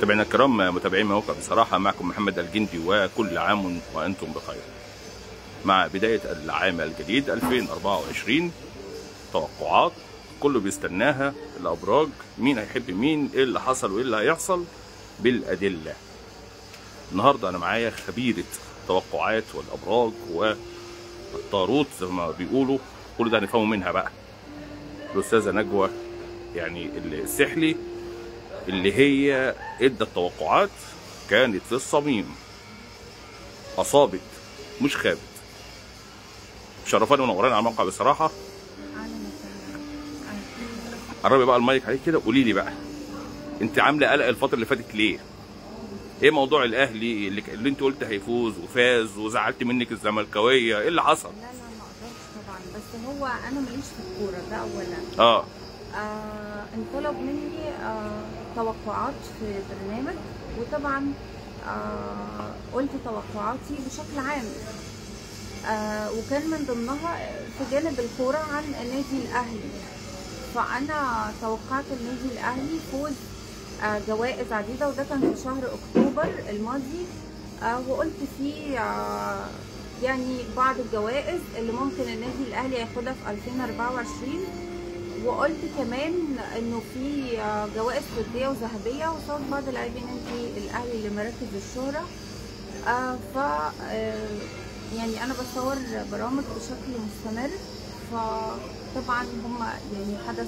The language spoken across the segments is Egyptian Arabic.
متابعينا الكرام متابعين موقع بصراحة معكم محمد الجندي وكل عام وأنتم بخير مع بداية العام الجديد 2024 توقعات كله بيستناها الأبراج مين هيحب مين إيه اللي حصل وإيه اللي هيحصل بالأدلة النهاردة أنا معايا خبيرة توقعات والأبراج والطاروت زي ما بيقولوا كل ده هنفهمه منها بقى الأستاذة نجوى يعني السحلي اللي هي ادت توقعات كانت في الصميم اصابت مش خابت شرفاني ونوراني على الموقع بصراحه قربي بقى المايك عليك كده قولي لي بقى انت عامله قلق الفتره اللي فاتت ليه ايه موضوع الاهلي اللي, اللي انت قلت هيفوز وفاز وزعلت منك الزملكاويه ايه اللي حصل لا لا ما اقدرش طبعا بس هو انا ماليش في الكوره ده اولا اه آه انطلب مني آه توقعات في برنامج وطبعا آه قلت توقعاتي بشكل عام آه وكان من ضمنها في جانب الكوره عن النادي الاهلي فانا توقعت النادي الاهلي فوز آه جوائز عديده وده كان في شهر اكتوبر الماضي آه وقلت فيه آه يعني بعض الجوائز اللي ممكن النادي الاهلي ياخدها في 2024 وقلت كمان انه في جوائز فضيه وذهبيه وصوت بعض لاعبين النادي الاهلي لمراكز الشهره آه ف آه يعني انا بصور برامج بشكل مستمر فطبعا هم يعني حدث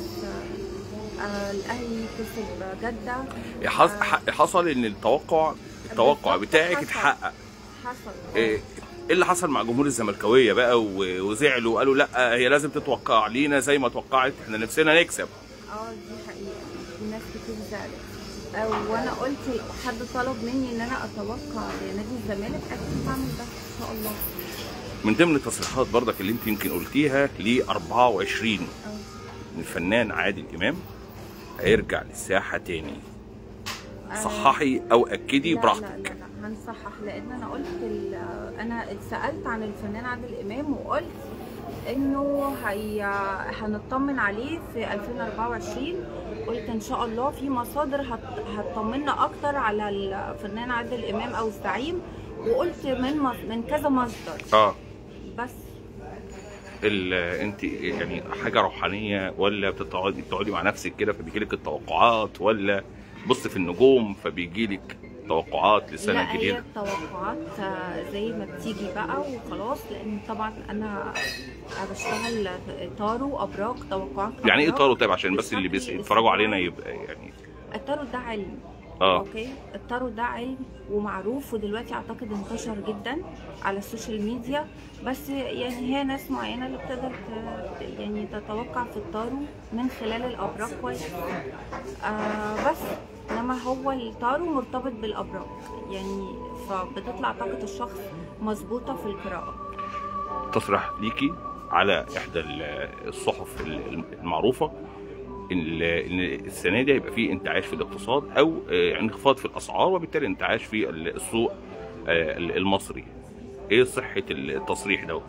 آه الاهلي كسب جده حص- حصل ان التوقع التوقع بالظبط بتاعك حصل. اتحقق حصل ايه إيه اللي حصل مع جمهور الزملكاويه بقى و- وزعلوا وقالوا لا هي لازم تتوقع لينا زي ما توقعت احنا نفسنا نكسب اه دي حقيقة في ناس كتير زعلت آه، وانا قلت حد طلب مني ان انا اتوقع لنادي الزمالك اكيد هعمل ده ان شاء الله من ضمن التصريحات برضك اللي انت يمكن قلتيها ل 24 آه. إن الفنان عادل امام هيرجع للساحه تاني آه، صححي او اكدي لا لا براحتك لا لا هنصحح لان انا قلت ال- انا اتسالت عن الفنان عادل امام وقلت انه هي هنطمن عليه في 2024 قلت ان شاء الله في مصادر هت- هتطمنا اكتر على الفنان عادل امام او الزعيم وقلت من مص- من كذا مصدر اه بس ال- انت يعني حاجه روحانيه ولا بتقعدي بتقعدي مع نفسك كده فبيجي لك التوقعات ولا بص في النجوم فبيجي لك توقعات للسنه لا هي الجديده التوقعات آه، زي ما بتيجي بقى وخلاص لان طبعا انا بشتغل طارو ابراج توقعات يعني ايه أبراج طارو طيب عشان بس اللي بشكل بيتفرجوا علينا أسبوعي. يبقى يعني التارو ده علم اه اوكي التارو ده علم ومعروف ودلوقتي اعتقد انتشر جدا على السوشيال ميديا بس يعني هي ناس معينه اللي بتقدر ت- يعني تتوقع في التارو من خلال الابراج كويس آه بس انما هو التارو مرتبط بالابراج يعني فبتطلع طاقه الشخص مظبوطه في القراءه تصريح ليكي على احدى ال- الصحف ال- المعروفه ان ان السنه دي هيبقى فيه انتعاش في الاقتصاد او آه، انخفاض في الاسعار وبالتالي انتعاش في ال- السوق آه، المصري ايه صحه التصريح ده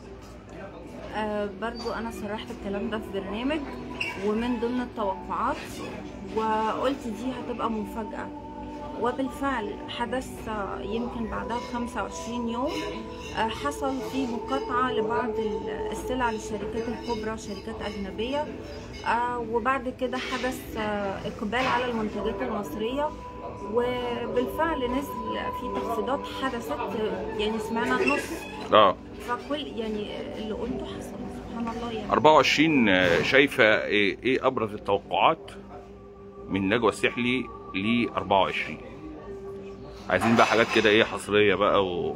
آه برضو انا صرحت الكلام ده في برنامج ومن ضمن التوقعات وقلت دي هتبقى مفاجأة وبالفعل حدث آه، يمكن بعدها ب 25 يوم آه، حصل في مقاطعة لبعض ال- السلع للشركات الكبرى شركات أجنبية آه، وبعد كده حدث آه، إقبال على المنتجات المصرية وبالفعل نزل في تخفيضات حدثت آه، يعني سمعنا النص اه فكل يعني اللي قلته حصل سبحان الله يعني 24 آه، شايفه ايه إيه ابرز التوقعات من نجوى السحلي ل 24 عايزين بقى حاجات كده ايه حصريه بقى و...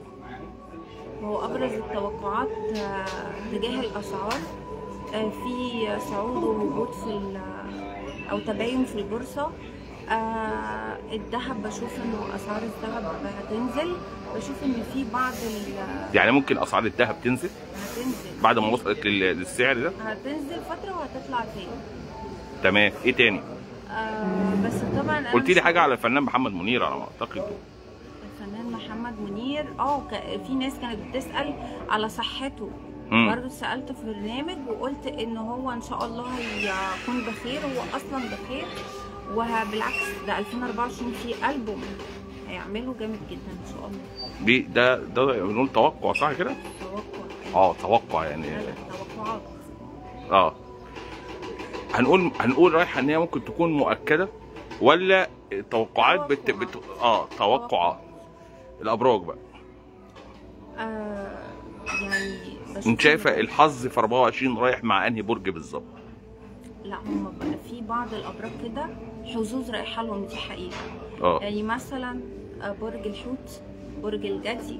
هو ابرز التوقعات آه، تجاه الاسعار آه، في صعود وهبوط في ال- او تباين في البورصه آه، الذهب بشوف انه اسعار الذهب هتنزل بشوف ان في بعض ال- يعني ممكن اسعار الذهب تنزل هتنزل بعد ما وصلت لل- للسعر ده هتنزل فتره وهتطلع تاني تمام ايه تاني آه، بس طبعا أنا قلت لي مش- حاجه على الفنان محمد منير على ما اعتقد الفنان محمد منير اه ك- في ناس كانت بتسال على صحته مم. برضه سالت في برنامج وقلت ان هو ان شاء الله هيكون بخير هو اصلا بخير وبالعكس ده 2024 في ألبوم هيعمله جامد جدا إن شاء الله دي ده ده بنقول توقع صح كده؟ توقع اه توقع يعني لا لا توقعات اه هنقول هنقول رايحه ان هي ممكن تكون مؤكده ولا توقعات بت... بت... اه توقعات الابراج بقى آه يعني بشوف انت شايفه إن- الحظ في 24 رايح مع انهي برج بالظبط لا هم بقى في بعض الابراج كده حظوظ رايحه لهم دي حقيقه اه يعني مثلا آه، برج الحوت برج الجدي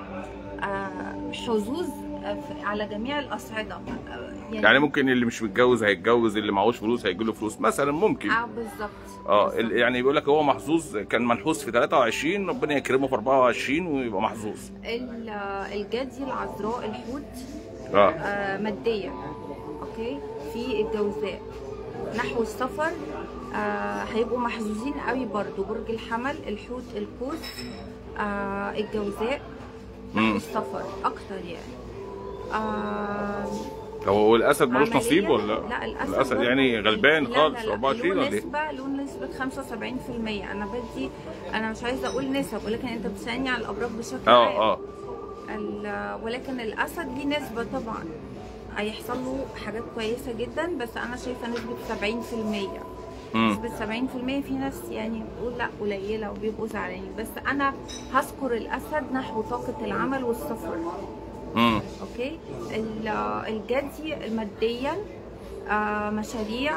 آه، حظوظ آه، في- على جميع الاصعده آه، يعني ممكن اللي مش متجوز هيتجوز اللي معهوش فلوس هيجي له فلوس مثلا ممكن اه بالظبط اه بالظبط. ال- يعني بيقول لك هو محظوظ كان منحوس في 23 ربنا يكرمه في 24 ويبقى محظوظ ال- آه، الجدي العذراء الحوت اه آه، ماديا اوكي في الجوزاء نحو السفر آه، هيبقوا محظوظين قوي برضو برج الحمل الحوت القوس آه، الجوزاء نحو مم. السفر اكتر يعني آه، هو الاسد ملوش عملياً- نصيب ولا لا الاسد الاسد برضو- يعني غلبان لا، خالص لا، لا، 24 له ولا ايه؟ نسبة له نسبة 75% أنا بدي أنا مش عايزة أقول نسب ولكن أنت بتسألني على الأبراج بشكل عام اه اه ال- ولكن الاسد ليه نسبه طبعا هيحصل له حاجات كويسه جدا بس انا شايفه نسبه 70% مم. نسبه 70% في ناس يعني بتقول لا قليله وبيبقوا زعلانين بس انا هذكر الاسد نحو طاقه العمل والسفر مم. اوكي ال- الجدي ماديا آه مشاريع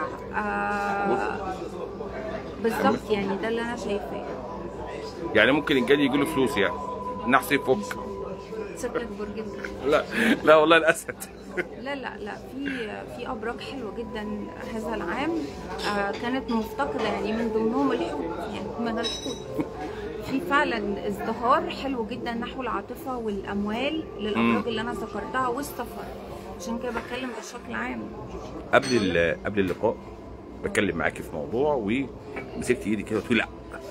آه بالظبط يعني ده اللي انا شايفاه يعني ممكن الجدي يجي له فلوس يعني النحس يفك شكلك برج الجدي. لا لا والله الاسد لا لا لا في في ابراج حلوه جدا هذا العام آه كانت مفتقده يعني من ضمنهم الحوت يعني من الحوت في فعلا ازدهار حلو جدا نحو العاطفه والاموال للابراج اللي انا ذكرتها والسفر عشان كده بتكلم بشكل عام قبل ال- قبل اللقاء بتكلم معاكي في موضوع ومسكت ايدي كده قلت لي لا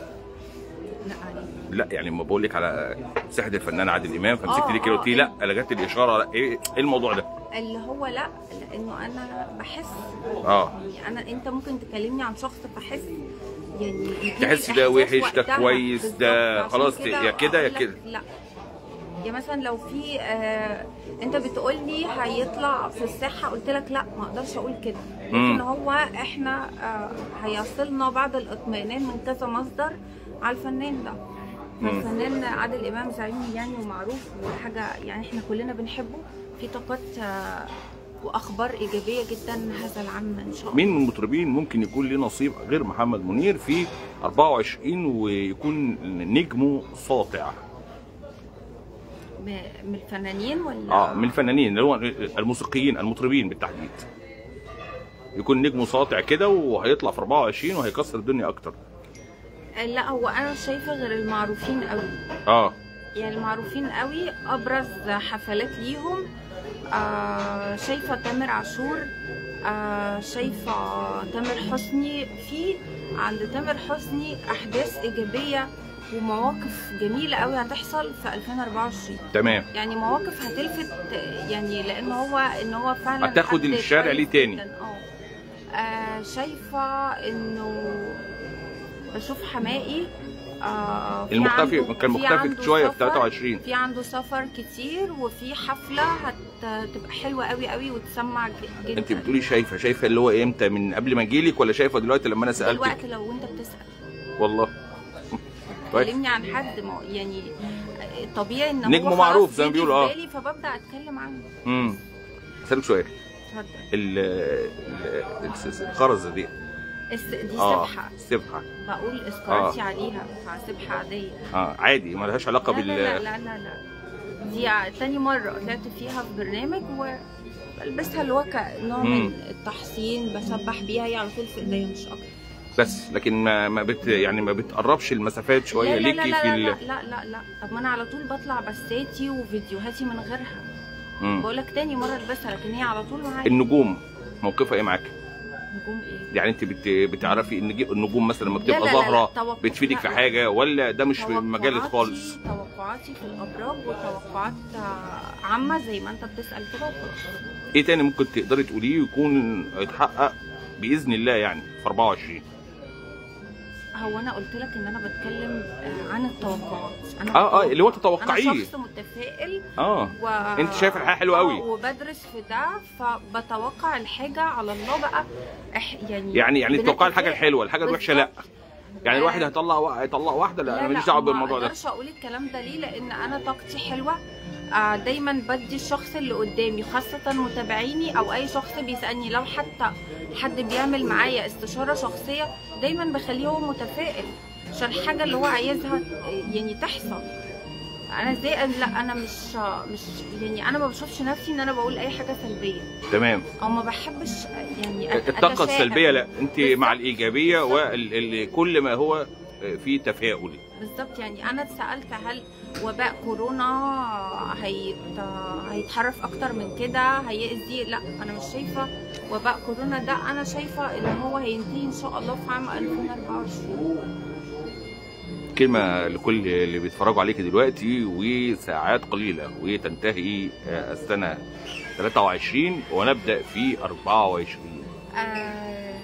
لا عليك لا يعني لما بقول لك على ساحه الفنان عادل امام فمسكت ايدي كده قلت لي لا انا جت الاشاره لا ايه ايه الموضوع ده؟ اللي هو لا لانه انا بحس اه يعني انا انت ممكن تكلمني عن شخص بحس يعني يديني تحس ده الإحساس وحش، ده وقتها. كويس، بالظبط. ده عشان خلاص كده يا كده يا أقول لك كده. لا يعني مثلا لو في آه انت بتقول لي هيطلع في الساحه قلت لك لا ما اقدرش اقول كده مم. لكن هو احنا آه هيصلنا بعض الاطمئنان من كذا مصدر على الفنان ده مم. الفنان عادل امام زعيم يعني ومعروف وحاجه يعني احنا كلنا بنحبه في طاقات آه واخبار ايجابيه جدا هذا العام ان شاء الله مين من المطربين ممكن يكون ليه نصيب غير محمد منير في 24 ويكون نجمه ساطع م- من الفنانين ولا اه من الفنانين اللي هو الموسيقيين المطربين بالتحديد يكون نجمه ساطع كده وهيطلع في 24 وهيكسر الدنيا اكتر لا هو انا شايفه غير المعروفين قوي اه يعني المعروفين قوي ابرز حفلات ليهم آه شايفه تامر عاشور آه شايفه تامر حسني في عند تامر حسني احداث ايجابيه ومواقف جميله قوي هتحصل في 2024 تمام يعني مواقف هتلفت يعني لان هو ان هو فعلا هتاخد حد الشارع كويس ليه تاني. جداً. اه آه، شايفه انه بشوف حمائي آه في المختفي عنده- كان في مختفي عنده شويه في سفر- 23 في عنده سفر كتير وفي حفله هتبقى حلوه قوي قوي وتسمع ج- جدا انت بتقولي شايفه شايفه اللي هو امتى من قبل ما اجيلك ولا شايفه دلوقتي لما انا سالتك دلوقتي لو انت بتسال والله كويس كلمني عن حد ما يعني طبيعي ان نجم هو معروف خلاص زي ما بيجي بيقولوا، في اه. بالي فببدا اتكلم عنه امم اسالك سؤال اتفضل ال ال- الس- الخرزه دي الس- دي اه سبحه السبحه بقول اسكارتي عليها سبحه عاديه اه عادي ما لهاش علاقه لا, بال لا لا لا لا لا دي ع- تاني مرة طلعت فيها في برنامج وبلبسها اللي هو كنوع مم. من التحصين بسبح بيها هي على طول في ايديا مش اكتر بس لكن ما ما بت يعني ما بتقربش المسافات شويه لا لا ليكي لا في لا, ال... لا لا لا لا طب ما انا على طول بطلع بساتي وفيديوهاتي من غيرها مم. بقول لك تاني مرة البسها لكن هي على طول معايا النجوم موقفها ايه معاك؟ نجوم ايه يعني انت بت... بتعرفي ان جي- النجوم مثلا لما لا بتبقى لا لا ظاهره لا، توقع- بتفيدك لا، في لا. حاجه ولا ده مش في مجالك توقعاتي- خالص؟ توقعاتي في الابراج وتوقعات آه، عامة زي ما انت بتسأل كده وخلاص. ايه تاني ممكن تقدري تقوليه يكون يتحقق باذن الله يعني في 24 هو انا قلت لك ان انا بتكلم آه، عن التوقعات انا اه اه اللي هو انا تتوقعيه شخص متفائل اه و... انت شايف الحياة حلوة قوي. آه، وبدرس في ده فبتوقع الحاجه على الله بقى إح... يعني يعني يعني تتوقع الحاجه بنتفائل. الحلوه الحاجه الوحشه لا بالظبط. يعني الواحد آه. هيطلع وا- هيطلع واحده لا, انا ماليش دعوه ما بالموضوع ده اقدرش اقول الكلام ده ليه لان انا طاقتي حلوه آه، دايما بدي الشخص اللي قدامي خاصة متابعيني او اي شخص بيسألني لو حتى حد بيعمل معايا استشارة شخصية دايما بخليه هو متفائل عشان الحاجة اللي هو عايزها يعني تحصل انا ازاي أن- لا انا مش مش يعني انا ما بشوفش نفسي ان انا بقول اي حاجة سلبية تمام او ما بحبش يعني أت- الطاقه أتشائم. السلبيه لا انت بالظبط. مع الايجابيه وكل ما هو في تفاؤل بالظبط يعني انا اتسالت هل وباء كورونا هيت... هيتحرف اكتر من كده هيأذي لا انا مش شايفه وباء كورونا ده انا شايفه ان هو هينتهي ان شاء الله في عام 2024 كلمة لكل اللي بيتفرجوا عليك دلوقتي وساعات قليلة وتنتهي آه، السنة 23 ونبدأ في 24 آه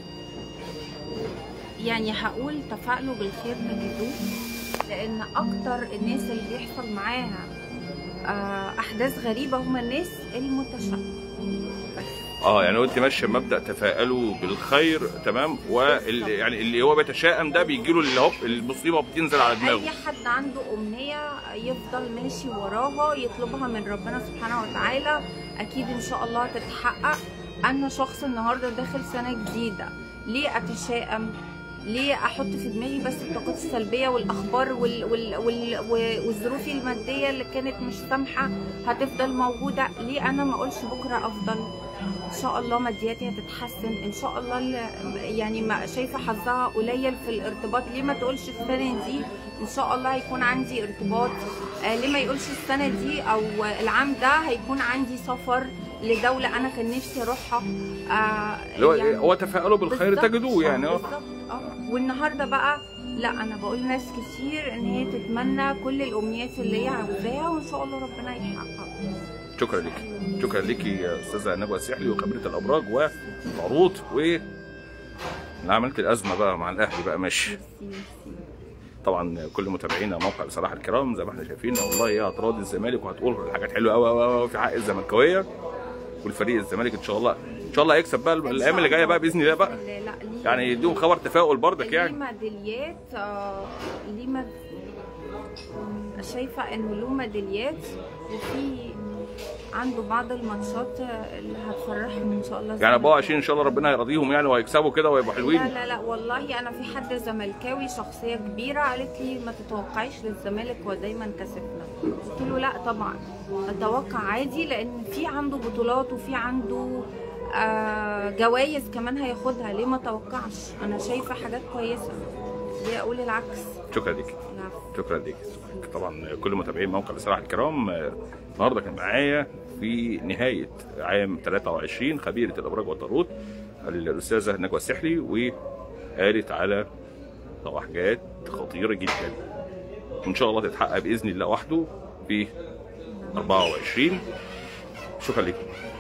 يعني هقول تفائلوا بالخير تجدوه لان اكتر الناس اللي بيحصل معاها آه احداث غريبه هم الناس المتشائمه بس اه يعني وانت ماشيه مبدا تفائلوا بالخير تمام وال يعني اللي هو بيتشائم ده بيجي له اللي هوب المصيبه بتنزل على اي دماغه حد عنده امنيه يفضل ماشي وراها يطلبها من ربنا سبحانه وتعالى اكيد ان شاء الله تتحقق انا شخص النهارده داخل سنه جديده ليه اتشائم ليه احط في دماغي بس الطاقات السلبيه والاخبار وال وال وال والظروف الماديه اللي كانت مش سامحه هتفضل موجوده ليه انا ما اقولش بكره افضل ان شاء الله مادياتي هتتحسن ان شاء الله ال- يعني ما شايفه حظها قليل في الارتباط ليه ما تقولش السنه دي ان شاء الله هيكون عندي ارتباط آه ليه ما يقولش السنه دي او العام ده هيكون عندي سفر لدوله انا كان نفسي اروحها آه اللي هو يعني هو تفائلوا بالخير بالظبط، تجدوه يعني اه بالظبط اه والنهارده بقى لا انا بقول ناس كتير ان هي تتمنى كل الامنيات اللي هي عاوزاها وان شاء الله ربنا يحققها شكرا لك شكرا لك يا استاذه نجوى السحلي وخبيره الابراج والعروض و انا عملت الازمه بقى مع الاهلي بقى ماشي ميرسي ميرسي طبعا كل متابعينا موقع بصراحه الكرام زي ما احنا شايفين والله هي هتراضي الزمالك وهتقول حاجات حلوه قوي قوي في حق الزملكاويه والفريق الزمالك ان شاء الله ان شاء الله هيكسب بقى الايام اللي جايه بقى باذن الله بقى لا لا ليه يعني يديهم خبر تفاؤل برضك ليه يعني ميداليات آه، ليه مد... شايفه انه له ميداليات وفي عنده بعض الماتشات اللي هتفرحهم ان شاء الله يعني 24 ان شاء الله ربنا هيرضيهم يعني وهيكسبوا كده ويبقوا لا حلوين لا لا والله انا في حد زملكاوي شخصيه كبيره قالت لي ما تتوقعيش للزمالك هو دايما كسبنا قلت له لا طبعا اتوقع عادي لان في عنده بطولات وفي عنده آه جوائز كمان هياخدها ليه ما توقعش انا شايفه حاجات كويسه ليه اقول العكس شكرا لك العفو. شكرا لك طبعا كل متابعين موقع بصراحه الكرام آه، النهارده كان معايا في نهايه عام 23 خبيره الابراج والطاروت الاستاذه نجوى السحلي وقالت على حاجات خطيره جدا وان شاء الله تتحقق باذن الله وحده في 24 شكرا لكم